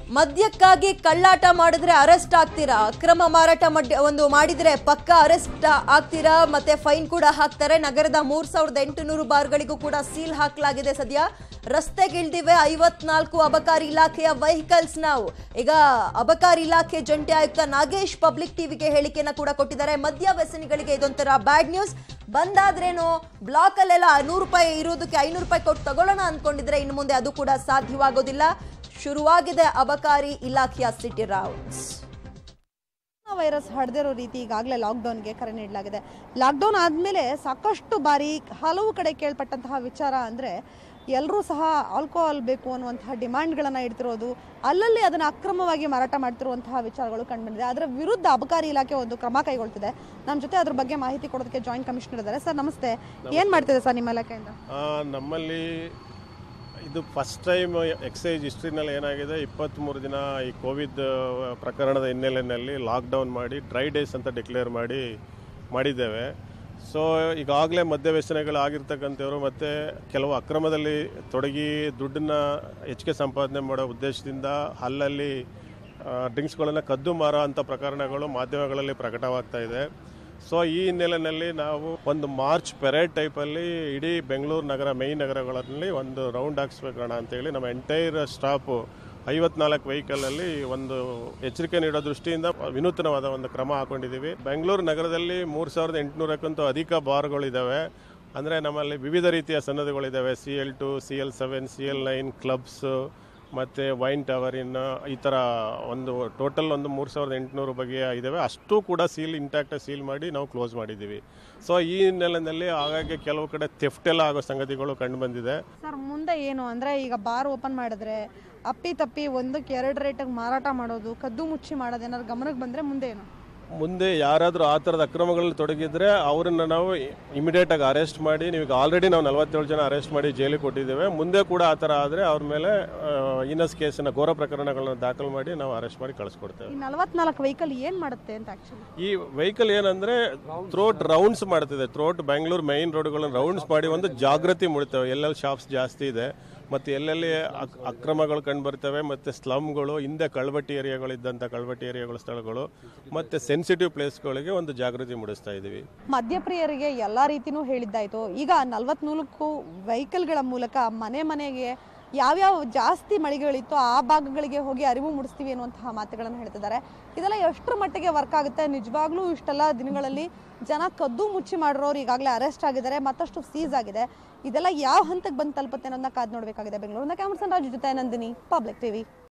ಮದ್ಯಕ್ಕಾಗಿ ಕಳ್ಳಾಟ ಮಾಡಿದ್ರೆ ಅರೆಸ್ಟ್ ಆಗ್ತೀರಾ ಅಕ್ರಮ ಮಾರಾಟ ಮಡ್ ಒಂದು ಮಾಡಿದ್ರೆ ಪಕ್ಕ ಅರೆಸ್ಟ್ ಆಗ್ತೀರಾ ಮತ್ತೆ ಫೈನ್ ಕೂಡ ಹಾಕ್ತಾರೆ ನಗರದ ಮೂರ್ ಸಾವಿರದ ಎಂಟುನೂರು ಬಾರ್ಗಳಿಗೂ ಕೂಡ ಸೀಲ್ ಹಾಕಲಾಗಿದೆ ಸದ್ಯ ರಸ್ತೆಗಿಳ್ದಿವೆ ಐವತ್ನಾಲ್ಕು ಅಬಕಾರಿ ಇಲಾಖೆಯ ವೆಹಿಕಲ್ಸ್ ನಾವು ಈಗ ಅಬಕಾರಿ ಇಲಾಖೆ ಜಂಟಿ ಆಯುಕ್ತ ನಾಗೇಶ್ ಪಬ್ಲಿಕ್ ಟಿವಿಗೆ ಹೇಳಿಕೆಯನ್ನ ಕೂಡ ಕೊಟ್ಟಿದ್ದಾರೆ ಮದ್ಯ ವ್ಯಸನಿಗಳಿಗೆ ಇದೊಂಥರ ಬ್ಯಾಡ್ ನ್ಯೂಸ್ ಬಂದಾದ್ರೇನು ಬ್ಲಾಕ್ ಅಲ್ಲೆಲ್ಲ ನೂರು ರೂಪಾಯಿ ಇರೋದಕ್ಕೆ ಐನೂರು ರೂಪಾಯಿ ಕೊಟ್ಟು ತಗೊಳ್ಳೋಣ ಅನ್ಕೊಂಡಿದ್ರೆ ಇನ್ನು ಮುಂದೆ ಅದು ಕೂಡ ಸಾಧ್ಯವಾಗೋದಿಲ್ಲ ಶುರುವಾಗಿದೆ ಅಬಕಾರಿ ಇಲಾಖೆಯ ಸಿಟಿ ರೌಂಡ್ಸ್ ಕೊರೋನಾ ವೈರಸ್ ಹರಡಿರೋ ರೀತಿ ಈಗಾಗಲೇ ಲಾಕ್ಡೌನ್ಗೆ ಕರೆ ನೀಡಲಾಗಿದೆ ಲಾಕ್ಡೌನ್ ಆದಮೇಲೆ ಸಾಕಷ್ಟು ಬಾರಿ ಹಲವು ಕಡೆ ಕೇಳ್ಪಟ್ಟಂತಹ ವಿಚಾರ ಅಂದರೆ ಎಲ್ಲರೂ ಸಹ ಆಲ್ಕೋಹಾಲ್ ಬೇಕು ಅನ್ನುವಂತಹ ಡಿಮ್ಯಾಂಡ್ಗಳನ್ನು ಇಡ್ತಿರೋದು ಅಲ್ಲಲ್ಲಿ ಅದನ್ನು ಅಕ್ರಮವಾಗಿ ಮಾರಾಟ ಮಾಡ್ತಿರುವಂತಹ ವಿಚಾರಗಳು ಕಂಡುಬಂದಿದೆ ಅದರ ವಿರುದ್ಧ ಅಬಕಾರಿ ಇಲಾಖೆ ಒಂದು ಕ್ರಮ ಕೈಗೊಳ್ತಿದೆ ನಮ್ಮ ಜೊತೆ ಅದ್ರ ಬಗ್ಗೆ ಮಾಹಿತಿ ಕೊಡೋದಕ್ಕೆ ಜಾಯಿಂಟ್ ಕಮಿಷನರ್ ಇದ್ದಾರೆ ಸರ್ ನಮಸ್ತೆ ಏನು ಮಾಡ್ತಿದೆ ಸರ್ ನಿಮ್ಮ ಇಲಾಖೆಯಿಂದ ಆ, ನಮ್ಮಲ್ಲಿ ಇದು ಫಸ್ಟ್ ಟೈಮ್ ಎಕ್ಸೈಸ್ ಹಿಸ್ಟ್ರಿನಲ್ಲಿ ಏನಾಗಿದೆ ಇಪ್ಪತ್ತ್ಮೂರು ದಿನ ಈ ಕೋವಿಡ್ ಪ್ರಕರಣದ ಹಿನ್ನೆಲೆಯಲ್ಲಿ ಲಾಕ್ಡೌನ್ ಮಾಡಿ ಡ್ರೈ ಡೇಸ್ ಅಂತ ಡಿಕ್ಲೇರ್ ಮಾಡಿ ಮಾಡಿದ್ದೇವೆ ಸೊ ಈಗಾಗಲೇ ಮದ್ಯವ್ಯಸನಗಳು ಆಗಿರ್ತಕ್ಕಂಥವ್ರು ಮತ್ತು ಕೆಲವು ಅಕ್ರಮದಲ್ಲಿ ತೊಡಗಿ ದುಡ್ಡನ್ನು ಹೆಚ್ಚಿಗೆ ಸಂಪಾದನೆ ಮಾಡೋ ಉದ್ದೇಶದಿಂದ ಅಲ್ಲಲ್ಲಿ ಡ್ರಿಂಕ್ಸ್ಗಳನ್ನು ಕದ್ದು ಮಾರೋ ಅಂಥ ಪ್ರಕರಣಗಳು ಮಾಧ್ಯಮಗಳಲ್ಲಿ ಪ್ರಕಟವಾಗ್ತಾ ಇದೆ ಸೊ ಈ ಹಿನ್ನೆಲೆಯಲ್ಲಿ ನಾವು ಒಂದು ಮಾರ್ಚ್ ಪೆರೇಡ್ ಟೈಪಲ್ಲಿ ಇಡೀ ಬೆಂಗಳೂರು ನಗರ ಮೈನ್ ನಗರಗಳಲ್ಲಿ ಒಂದು ರೌಂಡ್ ಹಾಕ್ಸ್ಬೇಕಣ ಅಂತೇಳಿ ನಮ್ಮ ಎಂಟೈರ್ ಸ್ಟಾಫು ಐವತ್ನಾಲ್ಕು ವೆಹಿಕಲಲ್ಲಿ ಒಂದು ಎಚ್ಚರಿಕೆ ನೀಡೋ ದೃಷ್ಟಿಯಿಂದ ವಿನೂತನವಾದ ಒಂದು ಕ್ರಮ ಹಾಕೊಂಡಿದ್ದೀವಿ ಬೆಂಗಳೂರು ನಗರದಲ್ಲಿ ಮೂರು ಸಾವಿರದ ಎಂಟುನೂರಕ್ಕಂತೂ ಅಧಿಕ ಬಾರ್ಗಳಿದ್ದಾವೆ ಅಂದರೆ ನಮ್ಮಲ್ಲಿ ವಿವಿಧ ರೀತಿಯ ಸನ್ನದುಗಳಿದ್ದಾವೆ C L two C L seven C L nine clubs ಮತ್ತು ವೈನ್ ಟವರಿನ್ ಈ ಥರ ಒಂದು ಟೋಟಲ್ ಒಂದು ಮೂರು ಸಾವಿರದ ಎಂಟುನೂರು ಬಗೆಯ ಇದ್ದಾವೆ ಅಷ್ಟು ಕೂಡ ಸೀಲ್ ಇಂಟ್ಯಾಕ್ಟ್ ಸೀಲ್ ಮಾಡಿ ನಾವು ಕ್ಲೋಸ್ ಮಾಡಿದ್ದೀವಿ ಸೊ ಈ ಹಿನ್ನೆಲೆಯಲ್ಲಿ ಆಗಾಗ್ಗೆ ಕೆಲವು ಕಡೆ ಥೆಫ್ಟ್ ಎಲ್ಲ ಆಗೋ ಸಂಗತಿಗಳು ಕಂಡು ಬಂದಿದೆ ಸರ್ ಮುಂದೆ ಏನು ಅಂದರೆ ಈಗ ಬಾರ್ ಓಪನ್ ಮಾಡಿದ್ರೆ ಅಪ್ಪಿ ತಪ್ಪಿ ಒಂದಕ್ಕೆ ಎರಡು ರೇಟಿಗೆ ಮಾರಾಟ ಮಾಡೋದು ಕದ್ದು ಮುಚ್ಚಿ ಮಾಡೋದು ಏನಾದ್ರು ಗಮನಕ್ಕೆ ಬಂದರೆ ಮುಂದೆ ಏನು ಮುಂದೆ ಯಾರಾದರೂ ಆ ಥರದ ಅಕ್ರಮಗಳಲ್ಲಿ ತೊಡಗಿದ್ರೆ ಅವರನ್ನು ನಾವು ಇಮಿಡಿಯೇಟ್ ಆಗಿ ಅರೆಸ್ಟ್ ಮಾಡಿ ನೀವು ಆಲ್ರೆಡಿ ನಾವು ನಲವತ್ತೇಳು ಜನ ಅರೆಸ್ಟ್ ಮಾಡಿ ಜೈಲಿಗೆ ಕೊಟ್ಟಿದ್ದೇವೆ ಮುಂದೆ ಕೂಡ ಆ ಥರ ಆದರೆ ಅವ್ರ ಮೇಲೆ ಇನಸ್ ಕೇಸನ್ನು ಘೋರ ಪ್ರಕರಣಗಳನ್ನ ದಾಖಲು ಮಾಡಿ ನಾವು ಅರೆಸ್ಟ್ ಮಾಡಿ ಕಳಿಸ್ಕೊಡ್ತೇವೆ ಈ ನಲವತ್ನಾಲ್ಕು ವೆಹಿಕಲ್ ಏನು ಮಾಡುತ್ತೆ ಅಂತ ಆ್ಯಕ್ಚುಲಿ ಈ ವೆಹಿಕಲ್ ಏನಂದ್ರೆ ಥ್ರೋಟ್ ರೌಂಡ್ಸ್ ಮಾಡ್ತಿದೆ ಥ್ರೋಟ್ ಬೆಂಗಳೂರು ಮೈನ್ ರೋಡ್ಗಳನ್ನ ರೌಂಡ್ಸ್ ಮಾಡಿ ಒಂದು ಜಾಗೃತಿ ಮೂಡ್ತೇವೆ ಎಲ್ಲೆಲ್ಲಿ ಶಾಪ್ಸ್ ಜಾಸ್ತಿ ಇದೆ ಮತ್ತು ಎಲ್ಲೆಲ್ಲಿ ಅಕ್- ಅಕ್ರಮಗಳು ಕಂಡು ಬರ್ತವೆ ಮತ್ತು ಸ್ಲಮ್ಗಳು ಹಿಂದೆ ಕಳ್ಬಟ್ಟಿ ಏರಿಯಾಗಳಿದ್ದಂಥ ಕಳ್ಬಟ್ಟಿ ಏರಿಯಾಗಳ ಸ್ಥಳಗಳು ಮತ್ತು ಸೆನ್ಸಿಟಿವ್ ಪ್ಲೇಸ್ಗಳಿಗೆ ಒಂದು ಜಾಗೃತಿ ಮೂಡಿಸ್ತಾ ಇದ್ದೀವಿ ಮದ್ಯಪ್ರಿಯರಿಗೆ ಎಲ್ಲ ರೀತಿನೂ ಹೇಳಿದ್ದಾಯ್ತು ಈಗ ನಲವತ್ನಾಲ್ಕು ವೆಹಿಕಲ್ಗಳ ಮೂಲಕ ಮನೆ ಮನೆಗೆ ಯಾವ್ಯಾವ ಜಾಸ್ತಿ ಮಳಿಗೆಗಳಿತ್ತು ಆ ಭಾಗಗಳಿಗೆ ಹೋಗಿ ಅರಿವು ಮೂಡಿಸ್ತೀವಿ ಅನ್ನುವಂತಹ ಮಾತುಗಳನ್ನು ಹೇಳ್ತಿದ್ದಾರೆ ಇದೆಲ್ಲ ಎಷ್ಟರ ಮಟ್ಟಿಗೆ ವರ್ಕ್ ಆಗುತ್ತೆ ನಿಜವಾಗ್ಲೂ ಇಷ್ಟೆಲ್ಲ ದಿನಗಳಲ್ಲಿ ಜನ ಕದ್ದು ಮುಚ್ಚಿ ಮಾಡಿರೋರು ಈಗಾಗಲೇ ಅರೆಸ್ಟ್ ಆಗಿದ್ದಾರೆ ಮತ್ತಷ್ಟು ಸೀಸ್ ಆಗಿದೆ ಇದೆಲ್ಲ ಯಾವ ಹಂತಕ್ಕೆ ಬಂದು ತಲುಪುತ್ತೆ ಅನ್ನೋದನ್ನ ಕಾದು ನೋಡಬೇಕಾಗಿದೆ ಬೆಂಗಳೂರಿನ ಕ್ಯಾಮರ್ಸನ್ ರಾಜು ಜೊತೆ ನಂದಿನಿ ಪಬ್ಲಿಕ್ ಟಿವಿ